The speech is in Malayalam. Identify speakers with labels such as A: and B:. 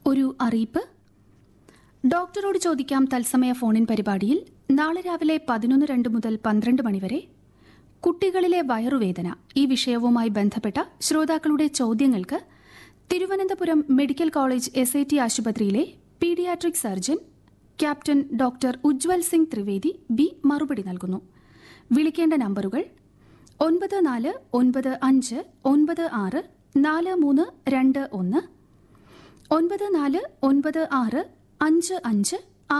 A: ഒരു അറിയിപ്പ് ഡോക്ടറോട് ചോദിക്കാം തത്സമയ ഫോണിൻ പരിപാടിയിൽ നാളെ രാവിലെ പതിനൊന്ന് രണ്ട് മുതൽ പന്ത്രണ്ട് മണിവരെ കുട്ടികളിലെ വയറുവേദന ഈ വിഷയവുമായി ബന്ധപ്പെട്ട ശ്രോതാക്കളുടെ ചോദ്യങ്ങൾക്ക് Thiruvananthapuram medical college S I T ആശുപത്രിയിലെ paediatric surgeon captain doctor Ujwal Singh Trivedi B മറുപടി നൽകുന്നു വിളിക്കേണ്ട നമ്പറുകൾ ഒൻപത് നാല് ഒൻപത് അഞ്ച് ഒൻപത് ആറ് നാല് മൂന്ന് രണ്ട് ഒന്ന് ഒൻപത് നാല് ഒൻപത് ആറ് അഞ്ച് അഞ്ച്